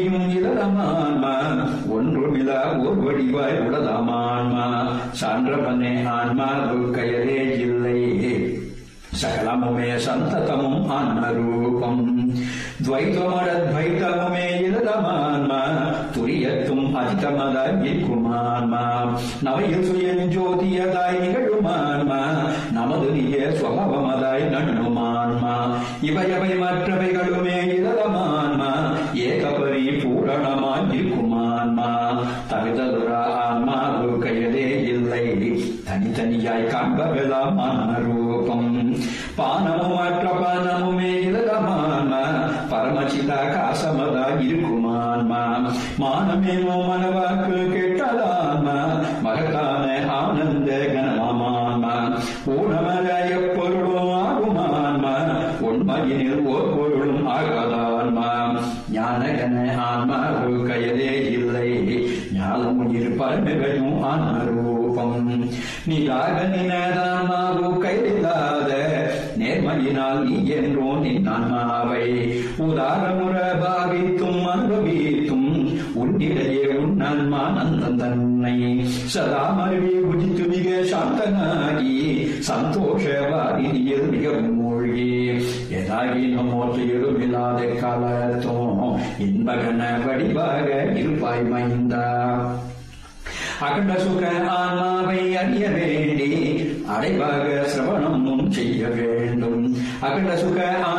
இளமான்மா ஒன்றுமிலா ஓர் வடிவாய் உளதாமான்மா சான்றவனே ஆன்மா துர்க்கையரே இல்லை சகலமுமே சந்ததமும் ஆன்மரூபம் துவைத்தமடத்வைத்தமுமே இளதமான்மா துரியத்தும் அதிகமதாய் நிற்குமான்மா நவையில் சுயஞ்சோதியதாய் நிகழுமான்மா நமது நிய சுவாவமதாய் நண்ணுமான்மா இவையவை மற்றவைகளுமே இளதமான்மா ஏகபரி பூரணமாய் நிற்குமான்மா தவிததுரா ஆன்மா கையதே இல்லை தனித்தனியாய் காண்பவெல்லாம் ஆன்மரூபம் பானமும் மற்ற பானமுமே இலகமான்மா பரமசிதாகாசமதா இருக்குமான்மா மானமேனோ மனவாக்கு கெட்டதான்மா மகத்தான ஆனந்த கனமான்மா ஊனமர எப்பொருளும் ஆகுமான்மா உண்மையினில் ஓர் பொருளும் ஆகாதான்மா ஞானகன ஆன்மா கையதே இல்லை ஞானம் இருப்பமையும் ஆன்மரூபம் நீதாக நினதான்மாவு கையில்லாத நேர்மையினால் நீ என்றோ நின் ஆன்மாவை உதாரமுற பாவித்தும் அனுபவித்தும் உன்னிடையே உன் ஆன்மா நந்தன் தன்னை சதா மருவி புஜித்து மிக சாந்தனாகி சந்தோஷவாதியில் மிகவும் மூழ்கி எதாகினும் மோற்றியிலும் இல்லாத காலத்தும் இன்பகன வடிவாக இருப்பாய் மைந்தா அகண்ட சுக ஆன்மாவை அறிய வேண்டி அடைவாக சிரவணமும் செய்ய வேண்டும் அகண்ட சுக